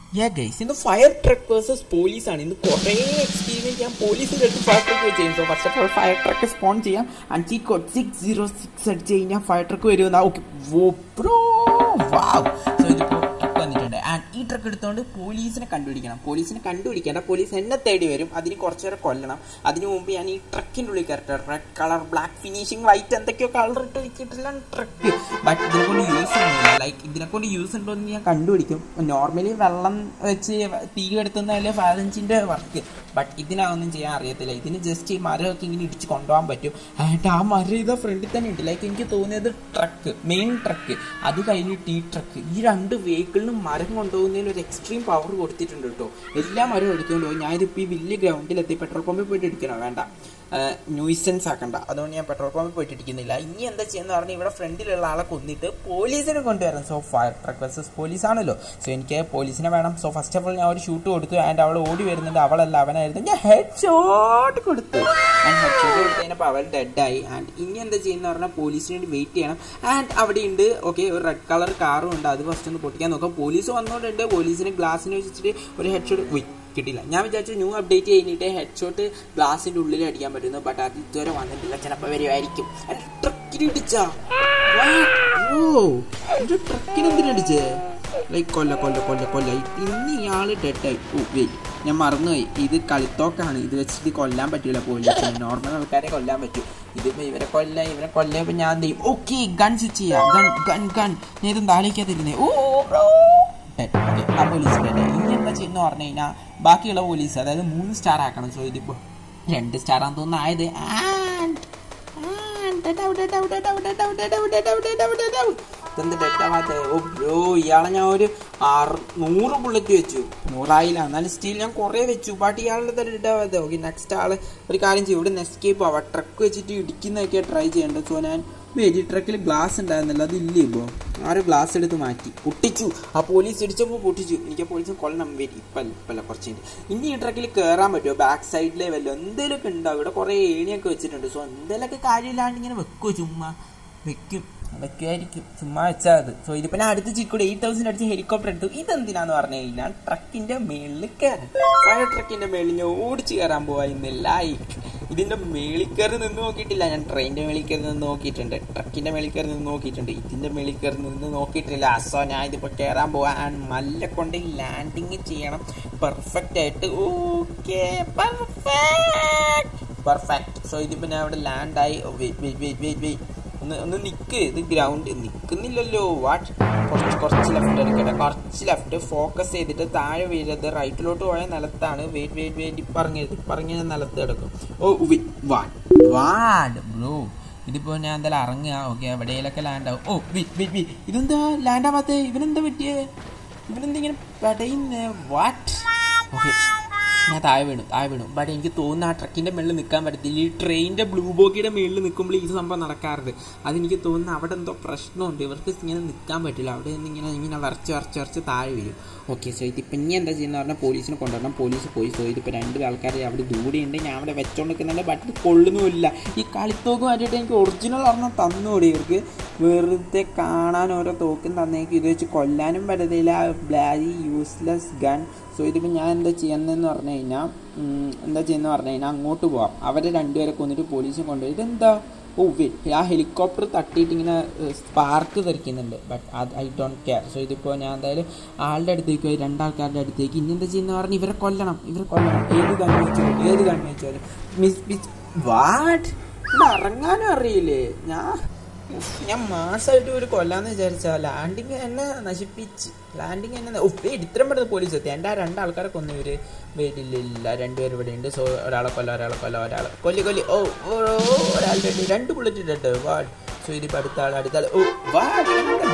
യാ guys ഇന്ന് fire truck versus police ആണ് ഇന്ന് കുറേ എക്സ്പീരിയൻസ് ഞാൻ പോലീസിന്റെ അടുത്ത് ഫയർ ട്രക്ക് വെച്ച് ചെയ്യുന്നു first of all fire truck spawn ചെയ്യാം അഞ്ച് കോഡ് സിക്സ് സീറോ സിക്സ് അടിച്ച് കഴിഞ്ഞാൽ ഫയർ ട്രക്ക് വരുമെന്നാ ഓക്കെ ബ്രോ വാവ് സോ ഇതിപ്പോൾ ട്രക്ക് വന്നിട്ടുണ്ട് ആൻഡ് ഈ ട്രക്ക് എടുത്തുകൊണ്ട് പോലീസിനെ കണ്ടുപിടിക്കണം പോലീസിനെ കണ്ടുപിടിക്കേണ്ട പോലീസ് എന്നെ തേടി വരും അതിന് കുറച്ച് നേരം കൊല്ലണം അതിനു മുമ്പ് ഞാൻ ഈ ട്രക്കിൻ്റെ ഉള്ളിൽ കയറട്ടെ red colour black finishing white എന്തൊക്കെയോ കളർ ഇട്ട് വെച്ചിട്ടില്ല ട്രക്ക് ബട്ട് ഇതിനെ കൊണ്ട് യൂസ് ഒന്നുമില്ല ലൈക്ക് ഇതിനെ കൊണ്ട് യൂസ് ഉണ്ടോ എന്ന് ഞാൻ കണ്ടുപിടിക്കും നോർമലി വെള്ളം വെച്ച് തീ എടുത്തുന്നതല്ലേ ഫാലൻസിൻ്റെ വർക്ക് ബട്ട് ഇതിനൊന്നും ചെയ്യാൻ അറിയത്തില്ല ഇതിന് ജസ്റ്റ് ഈ മരമൊക്കെ ഇങ്ങനെ ഇടിച്ച് കൊണ്ടുപോകാൻ പറ്റും ആൻഡ് ആ മരം ഇതാ ഫ്രണ്ടിൽ തന്നെ ഉണ്ട് ലൈക്ക് എനിക്ക് തോന്നിയത് ട്രക്ക് മെയിൻ ട്രക്ക് അത് കഴിഞ്ഞിട്ട് ഈ ട്രക്ക് ഈ രണ്ട് വെഹിക്കിളിനും മരം കൊണ്ടുപോകുന്നതിന് ഒരു എക്സ്ട്രീം പവർ കൊടുത്തിട്ടുണ്ട് കേട്ടോ എല്ലാ മരവും എടുത്തുകൊണ്ട് പോകും ഞാനിതിപ്പോൾ ഈ വലിയ ഗ്രൗണ്ടിലെത്തി പെട്രോൾ പമ്പിൽ പോയിട്ട് എടുക്കണോ വേണ്ട ന്യൂസൻസ് ആക്കണ്ട അതുകൊണ്ട് ഞാൻ പെട്രോൾ പമ്പിൽ പോയിട്ട് ഇരിക്കുന്നില്ല ഇനി എന്താ ചെയ്യുന്ന പറഞ്ഞാൽ ഇവിടെ ഫ്രണ്ടിലുള്ള ആളെ കൊന്നിട്ട് പോലീസിനെ കൊണ്ടുവരാം so fire truck versus police ആണല്ലോ സോ എനിക്ക് പോലീസിനെ വേണം സോ ഫസ്റ്റ് ഓഫ് ഓൾ ഞാൻ ഒരു ഷൂട്ട് കൊടുത്തു ആൻഡ് അവൾ ഓടി വരുന്നുണ്ട് അവളല്ല അവനായിരുന്നു ഞാൻ ഹെഡ് ഷോട്ട് കൊടുത്തു ആൻഡ് ഹെഡ് ഷോട്ട് കൊടുത്തു കഴിഞ്ഞപ്പോൾ അവൾ ഡെഡായി ആൻഡ് ഇനി എന്താ ചെയ്യുന്ന പറഞ്ഞാൽ പോലീസിന് വേണ്ടി വെയിറ്റ് ചെയ്യണം ആൻഡ് അവിടെ ഉണ്ട് ഓക്കെ ഒരു റെഡ് കളർ കാറും ഉണ്ട് അത് ഫസ്റ്റ് ഒന്ന് പൊട്ടിക്കാൻ നോക്കാം പോലീസ് വന്നോണ്ടുണ്ട് പോലീസിന് ഗ്ലാസ്സിന് വെച്ചിട്ട് ഒരു ഹെഡ് ഷോട്ട് കിട്ടിയില്ല ഞാൻ വിചാരിച്ചു ന്യൂ അപ്ഡേറ്റ് കഴിഞ്ഞിട്ട് ഹെഡ് ഷോട്ട് ഗ്ലാസിന്റെ ഉള്ളിൽ അടിക്കാൻ പറ്റുന്നു ബട്ട് അത് ഇതുവരെ വന്നിട്ടില്ല ചിലപ്പോൾ വരുമായിരിക്കും ട്രക്കിന് ഇടിച്ചാ ഓ ട്രക്കിന് എന്തിനടിച്ചേ ലൈക്ക് കൊല്ല കൊല്ല കൊല്ല കൊല്ല ഇന്ന് ഇയാള് ഡെഡായി ഓ വെയിറ്റ് ഞാൻ മറന്നുപോയി ഇത് കളിത്തോക്കാണ് ഇത് വെച്ചിട്ട് കൊല്ലാൻ പറ്റില്ല പോലീസിന് നോർമൽ ആൾക്കാരെ കൊല്ലാൻ പറ്റും ഇതിപ്പോ ഇവരെ കൊല്ല ഇവരെ കൊല്ലപ്പോ ഞാൻ എന്ത് ചെയ്യും ഓക്കെ ഗൺ സ്വിച്ച് ചെയ്യാം ഗൺ ഗൺ ഗൺ ഞാൻ ഇതും താലേക്കാതിരുന്നേ ഓ ബ്രോ ഓക്കെ ആ പോലീസ് ഡെഡ് ഇനി എന്താ ചെയ്യുന്ന പറഞ്ഞു കഴിഞ്ഞാൽ ബാക്കിയുള്ള പോലീസ് അതായത് മൂന്ന് സ്റ്റാർ ആക്കണം സോ ഇതിപ്പോ രണ്ട് സ്റ്റാർ ആണെന്ന് തോന്നുന്നു ആയത് ഓ ബ്രോ ഇയാളെ ഞാൻ ഒരു ആറ് നൂറ് ബുള്ളറ്റ് വെച്ചു നൂറായില്ല എന്നാലും സ്റ്റീൽ ഞാൻ കുറേ വെച്ചു ബട്ട് ഇയാളുടെ തന്നെ ഡെഡാവാതെ ഓക്കെ നെക്സ്റ്റ് ആള് ഒരു കാര്യം ചെയ്യും ഇവിടെ എസ്കേപ്പ് ആവാം ട്രക്ക് വെച്ചിട്ട് ഇടിക്കുന്നതൊക്കെ ട്രൈ ചെയ്യേണ്ടത് സോ ഞാൻ വെരി ട്രക്കിൽ ഗ്ലാസ് ഉണ്ടായിരുന്നില്ല അതില്ലേ ഇപ്പോൾ ആരോ ഗ്ലാസ് എടുത്ത് മാറ്റി പൊട്ടിച്ചു ആ പോലീസ് ഇടിച്ചപ്പോൾ പൊട്ടിച്ചു എനിക്ക് പോലീസ് കൊല്ലണം വെരി ഇപ്പല്ല ഇപ്പല്ല കുറച്ച് ഇനി ഈ ട്രക്കിൽ കയറാൻ പറ്റുമോ ബാക്ക് സൈഡിലെ വല്ലോ എന്തെങ്കിലുമൊക്കെ ഉണ്ടാവും ഇവിടെ കുറേ ഏണിയൊക്കെ വെച്ചിട്ടുണ്ട് സോ എന്തെങ്കിലുമൊക്കെ കാര്യമില്ലാണ്ട് ഇങ്ങനെ വെക്കുമോ ചുമ്മാ വെക്കും വെക്കുമായിരിക്കും ചുമ്മാ വെച്ചാൽ അത് സോ ഇതിപ്പോ ഞാൻ അടുത്ത് ചിക്കൂടെ എയ്റ്റ് തൗസൻഡ് അടിച്ച് ഹെലികോപ്റ്റർ എടുത്തു ഇതെന്തിനാന്ന് പറഞ്ഞു കഴിഞ്ഞാൽ ട്രക്കിന്റെ മേളിൽ കയറാൻ ഫയർ ട്രക്കിന്റെ മേളിൽ ഞാൻ ഓടിച്ച് കയറാൻ പോവാ ഇന്ന് ലൈക്ക് ഇതിന്റെ മേളിൽ കയറി നിന്ന് നോക്കിയിട്ടില്ല ഞാൻ ട്രെയിനിന്റെ മേളിൽ കയറി നിന്ന് നോക്കിയിട്ടുണ്ട് ട്രക്കിന്റെ മേളിൽ കയറി നിന്ന് നോക്കിയിട്ടുണ്ട് ഇതിന്റെ മേളിൽ കയറി നിന്ന് നോക്കിയിട്ടില്ല സോ ഞാൻ ഇതിപ്പോ കയറാൻ പോവാ ആൻഡ് മല്ല കൊണ്ട് ലാൻഡിങ് ചെയ്യണം പെർഫെക്റ്റ് ആയിട്ട് ഓക്കെ പെർഫെക്റ്റ് പെർഫെക്റ്റ് സോ ഇതിപ്പോ ഞാൻ ഇവിടെ ലാൻഡായി wait wait wait wait wait ഒന്ന് ഒന്ന് നിക്ക് ഇത് ഗ്രൗണ്ട് നിൽക്കുന്നില്ലല്ലോ വാട്ട് കുറച്ച് കുറച്ച് ലെഫ്റ്റ് എടുക്കട്ടെ കുറച്ച് ലെഫ്റ്റ് ഫോക്കസ് ചെയ്തിട്ട് താഴെ വീഴരുത് റൈറ്റിലോട്ട് പോയ നിലത്താണ് വെയിറ്റ് വെയിറ്റ് വെയിറ്റ് ഇപ്പറങ്ങരുത് ഇപ്പറങ്ങി നിലത്ത് കിടക്കും ഓ വാഡ് വാഡ് ബ്രോ ഇതിപ്പോ ഞാൻ എന്തായാലും ഇറങ്ങുക ഓക്കെ എവിടെയെങ്കിലൊക്കെ ലാൻഡ് ആവും ഓ വെയിറ്റ് വെയിറ്റ് വെയിറ്റ് ഇതെന്താ ലാൻഡ് ആവാത്തേ ഇവനെന്താ പറ്റിയേ ഇവനെന്താ ഇങ്ങനെ പെടയുന്നേ വാട്ട് ഓക്കെ ഞാൻ താഴെ വീണു താഴെ വീണു ബട്ട് എനിക്ക് തോന്നുന്നു ആ ട്രക്കിൻ്റെ മുകളിൽ നിൽക്കാൻ പറ്റത്തില്ല ഈ ട്രെയിനിൻ്റെ ബ്ലൂ ബോക്കിയുടെ മുകളിൽ നിൽക്കുമ്പോൾ ഈ സംഭവം നടക്കാറുണ്ട് അതെനിക്ക് തോന്നുന്നു അവിടെ എന്തോ പ്രശ്നമുണ്ട് ഇവർക്ക് ഇങ്ങനെ നിൽക്കാൻ പറ്റില്ല അവിടെ നിന്ന് ഇങ്ങനെ ഇങ്ങനെ വരച്ച് വരച്ച് വരച്ച് താഴെ വീഴും ഓക്കെ സോ ഇതിപ്പോൾ ഇനി എന്താ ചെയ്യുന്ന പറഞ്ഞാൽ പോലീസിനെ കൊണ്ടുവരണം പോലീസ് പോയി സോ ഇതിപ്പോൾ രണ്ട് ആൾക്കാർ അവിടെ ദൂരെയുണ്ട് ഞാൻ അവിടെ വെച്ചോണ്ട് നിൽക്കുന്നുണ്ട് ബട്ട് ഇത് കൊള്ളുന്നുമില്ല ഈ കളിത്തോക്ക് മാറ്റിയിട്ട് എനിക്ക് ഒറിജിനൽ ഒരെണ്ണം തന്നുകൂടി ഇവർക്ക് വെറുതെ കാണാൻ ഓരോ തോക്കും തന്നേക്ക് ഇത് വെച്ച് കൊല്ലാനും പറ്റത്തില്ല ബ്ലാരി യൂസ്ലെസ് ഗൺ സോ ഇതിപ്പോൾ ഞാൻ എന്താ ചെയ്യുന്നതെന്ന് പറഞ്ഞു കഴിഞ്ഞാൽ എന്താ ചെയ്യുന്ന പറഞ്ഞു കഴിഞ്ഞാൽ അങ്ങോട്ട് പോവാം അവരെ രണ്ടുപേരെ കൊന്നിട്ട് പോലീസിനെ കൊണ്ടുപോയി ഇതെന്താ ഓ വെയിറ്റ് ആ ഹെലികോപ്റ്റർ തട്ടിയിട്ട് ഇങ്ങനെ സ്പാർക്ക് തെറിക്കുന്നുണ്ട് ബട്ട് അത് ഐ ഡോണ്ട് കെയർ സോ ഇതിപ്പോൾ ഞാൻ എന്തായാലും ആളുടെ അടുത്തേക്ക് പോയി രണ്ടാൾക്കാരുടെ അടുത്തേക്ക് ഇനി എന്താ ചെയ്യുന്ന പറഞ്ഞാൽ ഇവരെ കൊല്ലണം ഇവരെ കൊല്ലണം ഏത് കണ്ണു വെച്ചാലും ഏത് കണ്ണു വെച്ചാലും മിസ് മിസ് വാട്ട് ഇത് ഇറങ്ങാനും അറിയില്ലേ ഞാൻ ഞാൻ മാസമായിട്ട് ഒരു കൊല്ലാന്ന് വിചാരിച്ചാ ലാൻഡിങ് എന്നെ നശിപ്പിച്ച് ലാൻഡിങ് എന്നെ ഉപ്പേ ഇത്രയും പെട്ടെന്ന് പോലീസ് എത്തി എൻ്റെ ആ രണ്ടാൾക്കാരെ കൊന്നു ഇവര് വരില്ല രണ്ടുപേരും ഇവിടെ ഉണ്ട് സോ ഒരാളെ കൊല്ല ഒരാളെ കൊല്ല ഒരാളെ കൊല്ലി കൊല്ലി ഓ ഓ ഒരാളുടെ ഉണ്ട് രണ്ട് ബുള്ളറ്റ് ഇട്ടുണ്ട് വാഡ് സോ ഇതിപ്പോൾ അടുത്ത ആൾ അടുത്ത ആൾ ഓ വാഡ്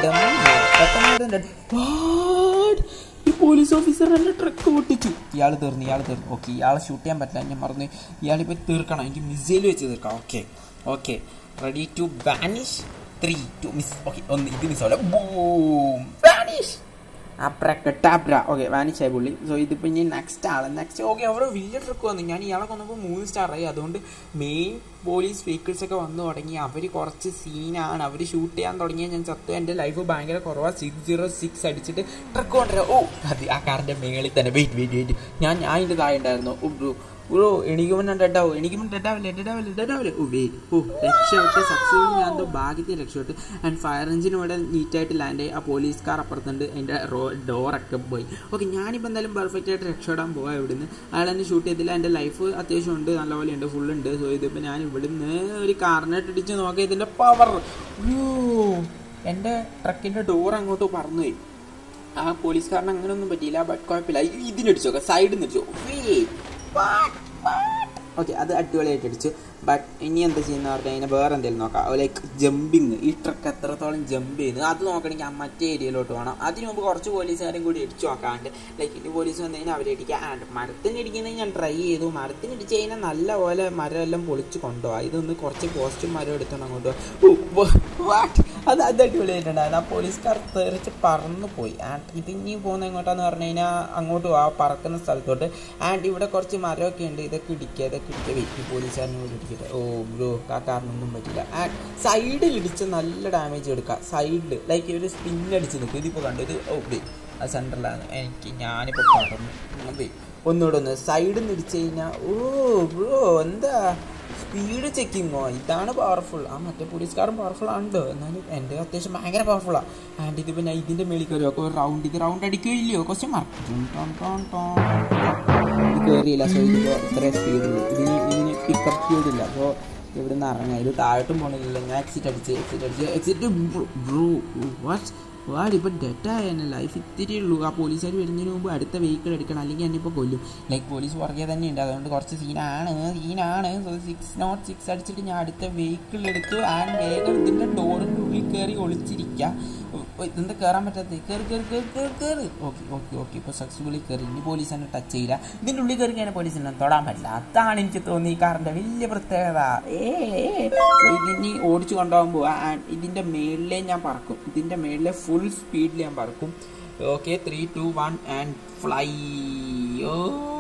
വാഡ് ഈ പോലീസ് ഓഫീസർ എൻ്റെ ട്രക്ക് പൊട്ടിച്ചു ഇയാൾ തീർന്നു ഇയാൾ തീർന്നു ഓക്കെ ഇയാളെ ഷൂട്ട് ചെയ്യാൻ പറ്റില്ല ഞാൻ മറന്നു ഇയാളിപ്പോൾ തീർക്കണം എനിക്ക് മിസൈൽ വെച്ച് തീർക്കാം okay okay ready to vanish three two miss okay ഒന്ന് ഇത് മിസ് ആവില്ല ബൂം വാനിഷ് അപ്രക്കട്ടാബ്ര ഓക്കെ വാനിച്ചായ പുള്ളി സോ ഇതിപ്പോൾ ഇനി നെക്സ്റ്റ് ആള് നെക്സ്റ്റ് ഓക്കെ അവിടെ വലിയ ട്രിക്ക് വന്നു ഞാൻ ഇയാളെ കൊന്നപ്പോൾ മൂന്ന് സ്റ്റാർ ആയി അതുകൊണ്ട് മെയിൻ പോലീസ് വെഹിക്കിൾസ് ഒക്കെ വന്നു തുടങ്ങി അവർ കുറച്ച് സീനാണ് അവർ ഷൂട്ട് ചെയ്യാൻ തുടങ്ങിയാൽ ഞാൻ ചത്തു എൻ്റെ ലൈഫ് ഭയങ്കര കുറവാണ് സിക്സ് സീറോ സിക്സ് അടിച്ചിട്ട് ട്രക്ക് കൊണ്ടുവരാം ഓ അത് ആ കാറിൻ്റെ മേളിൽ തന്നെ വെയിറ്റ് വെയിറ്റ് വെയിറ്റ് ഞാൻ ഞാൻ അതിൻ്റെ താഴെ ഉണ്ടായിരുന്നു ഓ ബ്രോ ബ്രോ എനിക്കുമ്പോൾ ഞാൻ ഡെഡാവും എനിക്കുമ്പോൾ ഡെഡാവില്ല ഡെഡാവില്ല ഡെഡാവില്ല ഓ വെയിറ്റ് ഓ രക്ഷപ്പെട്ട് സക്സസ്ഫുള്ളി ഞാൻ എന്തോ ഭാഗ്യത്തിൽ രക്ഷപ്പെട്ട് ആൻഡ് ഫയർ എഞ്ചിൻ ഇവിടെ നീറ്റായിട്ട് ലാൻഡ് ആയി ആ പോലീസ് കാർ അപ്പുറത്തുണ്ട് അതിൻ്റെ റോ ഡോറൊക്കെ പോയി ഓക്കെ ഞാനിപ്പോൾ എന്തായാലും പെർഫെക്റ്റ് ആയിട്ട് രക്ഷപ്പെടാൻ പോവാം ഇവിടുന്ന് അയാൾ എന്നെ ഷൂട്ട് ചെയ്തില്ല എൻ്റെ ലൈഫ് അത്യാവശ്യം ഉണ്ട് നല്ലപോലെ ഉണ്ട് ഫുൾ ഉണ്ട് സോ ഇതിപ്പോൾ ഞാൻ ഇവിടുന്ന് ഒരു കാറിനായിട്ട് ഇടിച്ച് നോക്കിയ ഇതിൻ്റെ പവർ എൻ്റെ ട്രക്കിൻ്റെ ഡോർ അങ്ങോട്ട് പറന്നുപോയി ആ പോലീസുകാരന് അങ്ങനെയൊന്നും പറ്റിയില്ല ബട്ട് കുഴപ്പമില്ല ഇതിനടിച്ചു നോക്കാം സൈഡിൽ നിന്ന് അടിച്ചു ഓക്കെ അത് അടിപൊളിയായിട്ട് അടിച്ചു ബട്ട് ഇനി എന്താ ചെയ്യുന്ന പറഞ്ഞാൽ അതിനെ വേറെ എന്തെങ്കിലും നോക്കാം ലൈക്ക് ജമ്പിങ് ഈ ട്രക്ക് എത്രത്തോളം ജമ്പ് ചെയ്യുന്നു അത് നോക്കണമെങ്കിൽ ആ മറ്റേ ഏരിയയിലോട്ട് വേണം അതിന് മുമ്പ് കുറച്ച് പോലീസുകാരും കൂടി ഇടിച്ചു നോക്കാണ്ട് ലൈക്ക് ഇനി പോലീസ് വന്നു കഴിഞ്ഞാൽ അവരെ ഇടിക്കുക ആൻഡ് മരത്തിന് ഇടിക്കുന്നത് ഞാൻ ട്രൈ ചെയ്തു മരത്തിന് ഇടിച്ച് കഴിഞ്ഞാൽ നല്ല പോലെ മരമെല്ലാം പൊളിച്ച് കൊണ്ടുപോകാം ഇതൊന്ന് കുറച്ച് പോസ്റ്റും മരം എടുത്തോണ്ട് അങ്ങോട്ട് വാട്ട് അത് അത് അടിപൊളിയായിട്ടുണ്ടായിരുന്നു ആ പോലീസുകാർ തെറിച്ച് പറന്നു പോയി ആൻഡ് ഇത് ഇനി പോകുന്ന എങ്ങോട്ടാന്ന് പറഞ്ഞു കഴിഞ്ഞാൽ അങ്ങോട്ട് ആ പറക്കുന്ന സ്ഥലത്തോട്ട് ആൻഡ് ഇവിടെ കുറച്ച് മരമൊക്കെ ഉണ്ട് ഇതൊക്കെ ഇടിക്കുക ഇതൊക്കെ ഇടിക്കുക വെയിറ്റ് പോലീസുകാരനെ കൂടി ഇടിക്കട്ടെ ഓ ബ്രോ ആ കാരണമൊന്നും പറ്റില്ല ആൻഡ് സൈഡിൽ ഇടിച്ച് നല്ല ഡാമേജ് എടുക്കുക സൈഡിൽ ലൈക്ക് ഒരു സ്പിൻ അടിച്ച് നിൽക്കും ഇതിപ്പോൾ കണ്ടു ഇത് ഓ ബേ ആ സെൻറ്ററിലാണ് എനിക്ക് ഞാനിപ്പോൾ പറഞ്ഞു ബേ ഒന്നുകൂടെ ഒന്ന് സൈഡിൽ നിന്ന് ഇടിച്ച് കഴിഞ്ഞാൽ ഓ ബ്രോ എന്താ സ്പീഡ് ചെക്കിങ്ങോ ഇതാണ് പവർഫുൾ ആ മറ്റേ പോലീസുകാരൻ പവർഫുൾ ആണല്ലോ എന്നാലും എൻ്റെ അത്യാവശ്യം ഭയങ്കര പവർഫുള്ളാണ് ആൻഡ് ഇത് പിന്നെ ഇതിൻ്റെ മേളിൽ കയറി ഒക്കെ ഒരു റൗണ്ട് ഇത് റൗണ്ട് അടിക്കുകയില്ലയോ ക്വസ്റ്റ്യൻ മാർക്ക് ഇത് കയറിയില്ല സോ ഇതിപ്പോൾ ഇത്രയും സ്പീഡുള്ളൂ ഇതിന് ഇതിന് പിക്കപ്പ് സ്പീഡില്ല അപ്പോൾ ഇവിടെ നിന്ന് ഇറങ്ങാം ഇത് താഴോട്ടും പോകണില്ല ഞാൻ എക്സിറ്റ് അടിച്ച് എക്സിറ്റ് അടിച്ച് എക്സിറ്റ് ബ്രൂ വാട്ട് വാട് ഇപ്പം ഡെറ്റായ എന്നെ ലൈഫ് ഇത്തിരി ഉള്ളൂ ആ പോലീസുകാർ വരുന്നതിന് മുമ്പ് അടുത്ത വെഹിക്കിൾ എടുക്കണം അല്ലെങ്കിൽ എന്നെ ഇപ്പോൾ കൊല്ലും ലൈക്ക് പോലീസ് പുറകെ തന്നെ ഉണ്ട് അതുകൊണ്ട് കുറച്ച് സീനാണ് സീനാണ് സോ സിക്സ് നോട്ട് സിക്സ് അടിച്ചിട്ട് ഞാൻ അടുത്ത വെഹിക്കിൾ എടുത്തു ആൻഡ് വേഗം ഇതിൻ്റെ ഡോറിൻ്റെ ഉള്ളിൽ കയറി ഒളിച്ചിരിക്കുക ഇതെന്താ കയറാൻ പറ്റാത്ത കയറി കയറി കയറി കയറി കയറി ഓക്കെ ഓക്കെ ഓക്കെ ഇപ്പോൾ സക്സസ്ഫുള്ളി കയറി ഇനി പോലീസ് എന്നെ ടച്ച് ചെയ്യില്ല ഇതിൻ്റെ ഉള്ളിൽ കയറി കഴിഞ്ഞാൽ പോലീസിനെ തൊടാൻ പറ്റില്ല അതാണ് എനിക്ക് തോന്നി ഈ കാറിൻ്റെ വലിയ പ്രത്യേകത ഏ സോ ഇതിനി ഓടിച്ചു കൊണ്ടുപോകുമ്പോൾ ഇതിൻ്റെ മേളിലേ ഞാൻ പറക്കും ഇതിൻ്റെ മേളിലെ ഫുൾ സ്പീഡിൽ ഞാൻ പറക്കും okay three two one and fly ഓ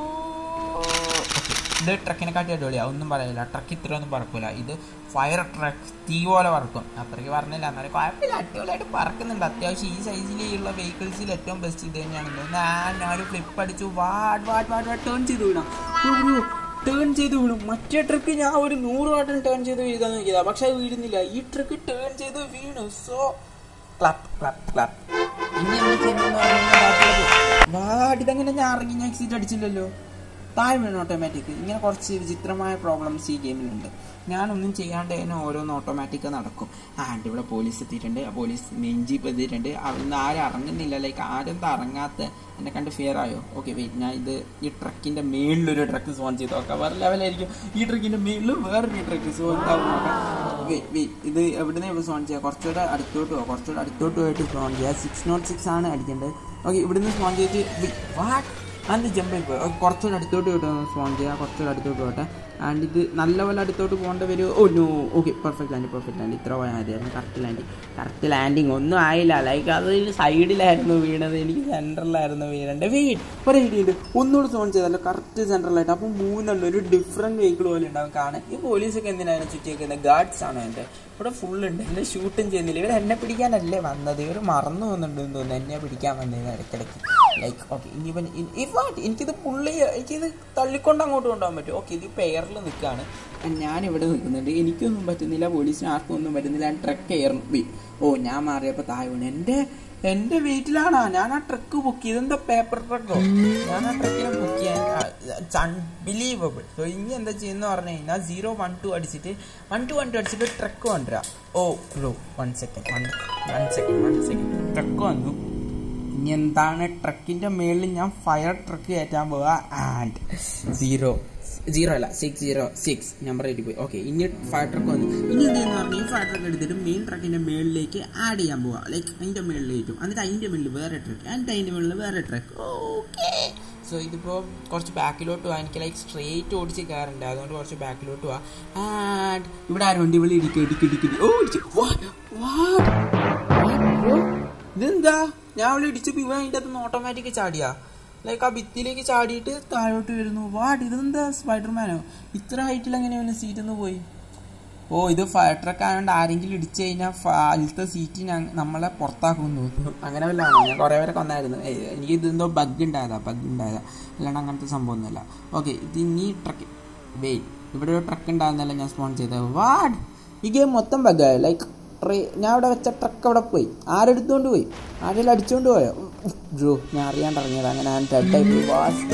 ഇത് ട്രക്കിനെക്കാട്ടി അടിപൊളിയാണ് ഒന്നും പറയില്ല ട്രക്ക് ഇത്രയൊന്നും പറക്കൂല ഇത് ഫയർ ട്രക്ക് തീ പോലെ പറക്കും അത്രയ്ക്ക് പറഞ്ഞില്ല എന്നാലും കുഴപ്പമില്ല അടിപൊളിയായിട്ട് പറക്കുന്നുണ്ട് അത്യാവശ്യം ഈ സൈസിലുള്ള വെഹിക്കിൾസിൽ ഏറ്റവും ബെസ്റ്റ് ഇത് തന്നെയാണ് ഞാൻ ഞാനൊരു ഫ്ലിപ്പ് അടിച്ചു വാട് വാട് വാട് വാട് ടേൺ ചെയ്ത് വിടാം ടേൺ ചെയ്ത് വീണു മറ്റേ ട്രക്ക് ഞാൻ ഒരു നൂറ് വട്ടം ടേൺ ചെയ്ത് വീഴാൻ നോക്കിയതാ പക്ഷെ അത് വീഴുന്നില്ല ഈ ട്രക്ക് ടേൺ ചെയ്ത് വീണു സോ ക്ലപ്പ് ക്ലപ്പ് ക്ലപ്പ് ഇനി എന്താ ചെയ്യുന്നതെന്ന് പറഞ്ഞാൽ വാടിതങ്ങനെ ഞാൻ ഇറങ്ങി ഞാൻ എക്സിറ്റ് അടിച്ചില്ലല്ലോ താഴെ വീണ് ഓട്ടോമാറ്റിക് ഇങ്ങനെ കുറച്ച് വിചിത്രമായ പ്രോബ്ലംസ് ഈ ഗെയിമിലുണ്ട് ഞാനൊന്നും ചെയ്യാണ്ട് തന്നെ ഓരോന്ന് ഓട്ടോമാറ്റിക് നടക്കും ആൻഡ് ഇവിടെ പോലീസ് എത്തിയിട്ടുണ്ട് ആ പോലീസ് മെയിൻ ജീപ്പ് എത്തിയിട്ടുണ്ട് അവിടുന്ന് ആരും ഇറങ്ങുന്നില്ല ലൈക്ക് ആരും ഇറങ്ങാത്ത എന്നെ കണ്ട് ഫിയർ ആയോ ഓക്കെ വെയിറ്റ് ഞാൻ ഇത് ഈ ട്രക്കിൻ്റെ മേളിലൊരു ട്രക്ക് സോൺ ചെയ്ത് നോക്കാം വേറെ ലെവലായിരിക്കും ഈ ട്രക്കിൻ്റെ മേളിൽ വേറൊരു ട്രക്ക് സോൺ എന്താവും നോക്കാം വെയിറ്റ് വെയിറ്റ് ഇത് എവിടുന്ന് സോൺ ചെയ്യുക കുറച്ചുകൂടെ അടുത്തോട്ട് പോകാം കുറച്ചുകൂടെ അടുത്തോട്ട് പോയിട്ട് സോൺ ചെയ്യുക സിക്സ് നോട്ട് സിക്സ് ആണ് അടിക്കേണ്ടത് ഓക്കെ ഇവിടുന്ന് സോൺ ചെയ്തിട്ട് വാട്ട് അത് ജമ്പ് പോയി കുറച്ചുകൂടെ അടുത്തോട്ട് പോയിട്ട് സ്പോൺ ചെയ്യുക കുറച്ചുകൂടെ അടുത്തോട്ട് പോട്ടെ ആൻഡ് ഇത് നല്ലപോലെ അടുത്തോട്ട് പോകേണ്ട വരും ഓ no okay perfect land perfect land ഇത്ര പോയാൽ മതിയായിരുന്നു കറക്റ്റ് ലാൻഡിങ് കറക്റ്റ് ലാൻഡിങ് ഒന്നും ആയില്ല ലൈക്ക് അത് സൈഡിലായിരുന്നു വീണത് എനിക്ക് സെൻറ്ററിലായിരുന്നു വീഴേണ്ടത് വെയിറ്റ് ഒരു ഐഡിയ ഉണ്ട് ഒന്നുകൂടെ സോൺ ചെയ്തല്ലോ കറക്റ്റ് സെൻറ്ററിലായിട്ട് അപ്പോൾ മൂന്നെണ്ണം ഒരു ഡിഫറെൻറ്റ് വെഹിക്കിൾ പോലെ ഉണ്ടാവും കാണാൻ ഈ പോലീസൊക്കെ എന്തിനാണ് ചുറ്റിയേക്കുന്നത് ഗാർഡ്സ് ആണോ എൻ്റെ ഇവിടെ ഫുൾ ഉണ്ട് എന്നെ ഷൂട്ടും ചെയ്യുന്നില്ല ഇവർ എന്നെ പിടിക്കാനല്ലേ വന്നത് ഇവർ മറന്നു പോകുന്നുണ്ടെന്ന് തോന്നുന്നു എന്നെ പിടിക്കാൻ വന്നത് ഇടയ്ക്കിടയ്ക്ക് ലൈക്ക് ഓക്കെ ഇനിയിപ്പം ഇവാട്ട് എനിക്കിത് പുള്ളി എനിക്കിത് തള്ളിക്കൊണ്ട് അങ്ങോട്ട് കൊണ്ടുപോകാൻ പറ്റും ഓക്കെ ഇത് പെയറിൽ നിൽക്കുകയാണ് ഞാനിവിടെ നിൽക്കുന്നുണ്ട് എനിക്കൊന്നും പറ്റുന്നില്ല പോലീസിന് ആർക്കും ഒന്നും പറ്റുന്നില്ല ട്രക്ക് കയറി ഓ ഞാൻ മാറിയപ്പോൾ താഴെ വീണ് എൻ്റെ എൻ്റെ വീട്ടിലാണോ ഞാൻ ആ ട്രക്ക് ബുക്ക് ചെയ്ത് എന്താ പേപ്പർ ട്രക്കോ ഞാൻ ആ ട്രക്കിനെ ബുക്ക് ചെയ്യാൻ അൺബിലീവബിൾ സോ ഇനി എന്താ ചെയ്യുന്ന പറഞ്ഞു കഴിഞ്ഞാൽ സീറോ വൺ ടു അടിച്ചിട്ട് വൺ ടു വൺ ടു അടിച്ചിട്ട് ട്രക്ക് കൊണ്ടുവരാം ഓ bro one second one one second one second truck വന്നു ഇനി എന്താണ് ട്രക്കിന്റെ മേളിൽ ഞാൻ ഫയർ ട്രക്ക് കയറ്റാൻ പോവുക ആൻഡ് സീറോ സീറോ അല്ല സിക്സ് സീറോ സിക്സ് നമ്പർ എഴുതി പോയി ഓക്കെ ഇനി ഫയർ ട്രക്ക് വന്നു ഇനി എന്ത് ചെയ്യുന്ന പറഞ്ഞാൽ ഈ ഫയർ ട്രക്ക് എടുത്തിട്ട് മെയിൻ ട്രക്കിന്റെ മേളിലേക്ക് ആഡ് ചെയ്യാൻ പോവുക ലൈക്ക് അതിന്റെ മേളിലേക്കും എന്നിട്ട് അതിന്റെ മേളിൽ വേറെ ട്രക്ക് എന്നിട്ട് അതിന്റെ മേളിൽ വേറെ ട്രക്ക് ഓക്കെ സോ ഇതിപ്പോൾ കുറച്ച് ബാക്കിലോട്ട് പോകാൻ എനിക്ക് ലൈക്ക് സ്ട്രേറ്റ് ഓടിച്ച് കയറുണ്ട് അതുകൊണ്ട് കുറച്ച് ബാക്കിലോട്ട് പോവാം ആൻഡ് ഇവിടെ ആരും വണ്ടി വിളി ഇടിക്കുക ഇടിക്കുക ഇടിക്കുക ഓ ഇടിച്ചു ഇതെന്താ ഞാൻ അവളെ ഇടിച്ചപ്പോൾ ഇവ അതിൻ്റെ അകത്ത് ഓട്ടോമാറ്റിക് ചാടിയാ ലൈക്ക് ആ ഭിത്തിയിലേക്ക് ചാടിയിട്ട് താഴോട്ട് വരുന്നു വാട്ട് ഇതെന്താ സ്പൈഡർമാനോ ഇത്ര ഹൈറ്റിൽ എങ്ങനെ ഇവന് സീറ്റിൽ നിന്ന് പോയി ഓ ഇത് ഫയർ ട്രക്ക് ആയതുകൊണ്ട് ആരെങ്കിലും ഇടിച്ചു കഴിഞ്ഞാൽ അതിലത്തെ സീറ്റ് ഞാൻ നമ്മളെ പുറത്താക്കുന്നു അങ്ങനെ വല്ല ആണോ ഞാൻ കുറേ പേരൊക്കെ വന്നായിരുന്നു ഏയ് എനിക്ക് ഇതെന്തോ ബഗ് ഉണ്ടായതാ ബഗ് ഉണ്ടായതാ അല്ലാണ്ട് അങ്ങനത്തെ സംഭവമൊന്നുമില്ല ഓക്കെ ഇത് ഇനി ട്രക്ക് വെയ് ഇവിടെ ഒരു ട്രക്ക് ഉണ്ടാകുന്നല്ല ഞാൻ സ്പോൺ ചെയ്തത് വാഡ് ഈ ഗെയിം മൊത്തം ബഗ്ഗായ ലൈക്ക് ട്രേ ഞാൻ അവിടെ വെച്ച ട്രക്ക് അവിടെ പോയി ആരെടുത്തുകൊണ്ട് പോയി ആരെങ്കിലും അടിച്ചുകൊണ്ട് പോയോ ബ്രോ ഞാൻ അറിയാണ്ട് ഇറങ്ങിയത് അങ്ങനെ ഞാൻ ഡെഡായി പോയി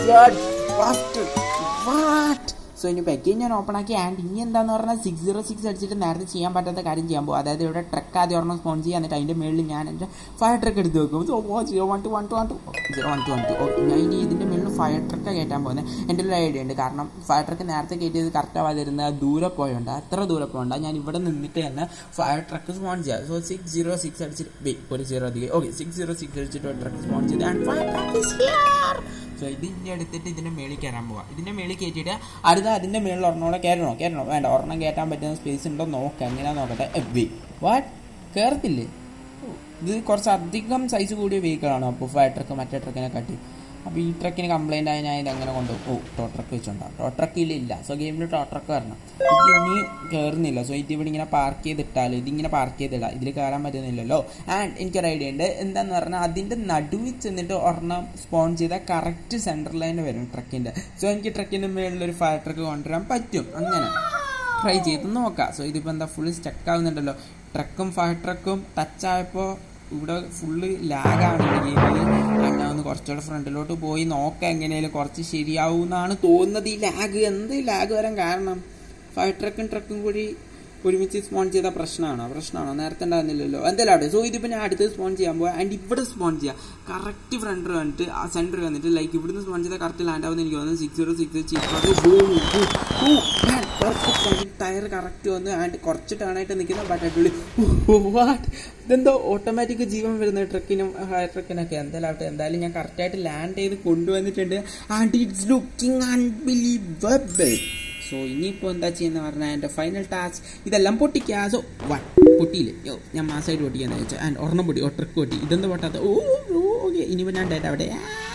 വാട്ട് സോ ഇനി പെക്കി ഞാൻ ഓപ്പൺ ആക്കി ആൻഡ് ഇനി എന്താന്ന് പറഞ്ഞാൽ സിക്സ് സീറോ സിക്സ് അടിച്ചിട്ട് നേരത്തെ ചെയ്യാൻ പറ്റാത്ത കാര്യം ചെയ്യാൻ പോകും അതായത് ഇവിടെ ട്രക്ക് ആദ്യം ഒരെണ്ണം സ്പോൺ ചെയ്യുക എന്നിട്ട് അതിൻ്റെ മേളിൽ ഞാൻ എൻ്റെ ഫയർ ട്രക്ക് എടുത്ത് വെക്കും so oh zero one two one two one two zero one two one two okay ഞാൻ ഇനി ഇതിൻ്റെ മേളിൽ ഫയർ ട്രക്ക് കയറ്റാൻ പോകുന്നത് എൻ്റെ ഒരു ഐഡിയ ഉണ്ട് കാരണം ഫയർ ട്രക്ക് നേരത്തെ കയറ്റിയത് കറക്റ്റ് ആവാതിരുന്ന ദൂരെ പോയോണ്ട് അത്ര ദൂരെ പോകണ്ട ഞാൻ ഇവിടെ നിന്നിട്ട് തന്നെ ഫയർ ട്രക്ക് സ്പോൺ ചെയ്യാം സോ സിക്സ് സീറോ സിക്സ് അടിച്ചിട്ട് വെയ് ഒരു സീറോ അധികം ഓക്കെ സിക്സ് സീറോ സിക്സ് അടിച്ചിട്ട് ഒരു ട്രക്ക് സ്പോൺ ചെയ്ത് and fire truck is here so ഇത് ഇനി എടുത്തിട്ട് ഇതിൻ്റെ മേളിൽ കയറാൻ പോവാം ഇതിൻ്റെ മേളിൽ കയറ്റിയിട്ട് അടുത്ത അതിൻ്റെ മേളിൽ ഒരെണ്ണോടെ കയറണോ കയറണോ വേണ്ട ഒരെണ്ണം കയറ്റാൻ പറ്റുന്ന സ്പേസ് ഉണ്ടോ നോക്കാം എങ്ങനെയാ നോക്കട്ടെ വി വാട്ട് കയറത്തില്ലേ ഇത് കുറച്ച് അധികം സൈസ് കൂടിയ വെഹിക്കിളാണ് അപ്പോൾ ഫയർ ട്രക്ക് മറ്റേ ട്രക്കിനെ കാട്ടി അപ്പോൾ ഈ ട്രക്കിന് കംപ്ലൈൻ്റ് ആയി ഞാൻ ഇതെങ്ങനെ കൊണ്ടുപോകും ഓ ടോ ട്രക്ക് വെച്ചോണ്ടാവും ടോ ട്രക്കിൽ ഇല്ല സോ ഗെയിമിൽ ടോ ട്രക്ക് വരണം ഇത് ഇനി കയറുന്നില്ല സോ ഇത് ഇവിടെ ഇങ്ങനെ പാർക്ക് ചെയ്തിട്ടാൽ ഇതിങ്ങനെ പാർക്ക് ചെയ്തിടാം ഇതിൽ കയറാൻ പറ്റുന്നില്ലല്ലോ ആൻഡ് എനിക്കൊരു ഐഡിയ ഉണ്ട് എന്താന്ന് പറഞ്ഞാൽ അതിൻ്റെ നടുവിൽ ചെന്നിട്ട് ഒരെണ്ണം സ്പോൺ ചെയ്താൽ കറക്റ്റ് സെൻറ്റർ ലൈൻ വരും ട്രക്കിൻ്റെ സോ എനിക്ക് ട്രക്കിൻ്റെ മേളിൽ ഒരു ഫയർ ട്രക്ക് കൊണ്ടുവരാൻ പറ്റും അങ്ങനെ ട്രൈ ചെയ്ത് നോക്കാം സോ ഇതിപ്പോൾ എന്താ ഫുൾ സ്റ്റക്ക് ആവുന്നുണ്ടല്ലോ ട്രക്കും ഫയർ ട്രക്കും ടച്ച് ആയപ്പോൾ ഇവിടെ ഫുള്ള് ലാഗാണ് ഗെയിമിൽ ഞാൻ ഒന്ന് കുറച്ചുകൂടെ ഫ്രണ്ടിലോട്ട് പോയി നോക്കാം എങ്ങനെയാലും കുറച്ച് ശരിയാവും എന്നാണ് തോന്നുന്നത് ഈ ലാഗ് എന്ത് ലാഗ് വരാൻ കാരണം ഫയർ ട്രക്കും ട്രക്കും കൂടി ഒരുമിച്ച് സ്പോൺ ചെയ്ത പ്രശ്നമാണോ പ്രശ്നമാണോ നേരത്തെ ഉണ്ടായിരുന്നില്ലല്ലോ എന്തായാലും അവിടെ സോ ഇതിപ്പോൾ ഞാൻ അടുത്ത് സ്പോൺ ചെയ്യാൻ പോകാം ആൻഡ് ഇവിടെ സ്പോൺ ചെയ്യാം കറക്റ്റ് ഫ്രണ്ട് വന്നിട്ട് ആ സെൻറ്റർ വന്നിട്ട് ലൈക്ക് ഇവിടുന്ന് സ്പോൺ ചെയ്താൽ കറക്റ്റ് ലാൻഡ് ആവുന്ന എനിക്ക് തോന്നുന്നു six zero six perfect tyre correct വന്ന് ആൻഡ് കുറച്ച് ടേണായിട്ട് നിൽക്കുന്ന ബട്ട് അടിപൊളി വാട്ട് ഇതെന്തോ ഓട്ടോമാറ്റിക് ജീവൻ വരുന്ന ട്രക്കിനും ഹയർ ട്രക്കിനൊക്കെ എന്തായാലും ആവട്ടെ എന്തായാലും ഞാൻ കറക്റ്റായിട്ട് ലാൻഡ് ചെയ്ത് കൊണ്ടുവന്നിട്ടുണ്ട് and it's looking unbelievable so ഇനിയിപ്പോൾ എന്താ ചെയ്യുന്ന പറഞ്ഞാൽ എൻ്റെ ഫൈനൽ ടാസ്ക് ഇതെല്ലാം പൊട്ടിക്കുക സോ വൺ പൊട്ടിയില്ലേ യോ ഞാൻ മാസമായിട്ട് പൊട്ടിക്കാന്ന് വെച്ചാൽ ആൻഡ് ഒരെണ്ണം പൊട്ടി ഓ ട്രക്ക് പൊട്ടി ഇതെന്താ പൊട്ടാത്ത ഓ ഓക്കെ ഇനിയിപ്പോൾ ഞാൻ ഡേറ്റ അവിടെ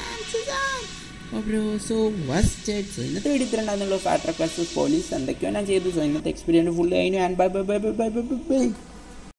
ബ്രോ സോ വസ്റ്റഡ് സോ ഇന്നത്തെ വീഡിയോ ഇത്ര ഉണ്ടായിരുന്നുള്ളൂ ഫാറ്റ് ട്രക്ക് വേഴ്സസ് പോലീസ് എന്തൊക്കെയോ ഞാൻ ചെയ്തു സോ ഇന്നത്തെ എക്സ്പീരിയൻസ് ഫുൾ കഴിഞ്ഞു and bye bye bye bye bye bye by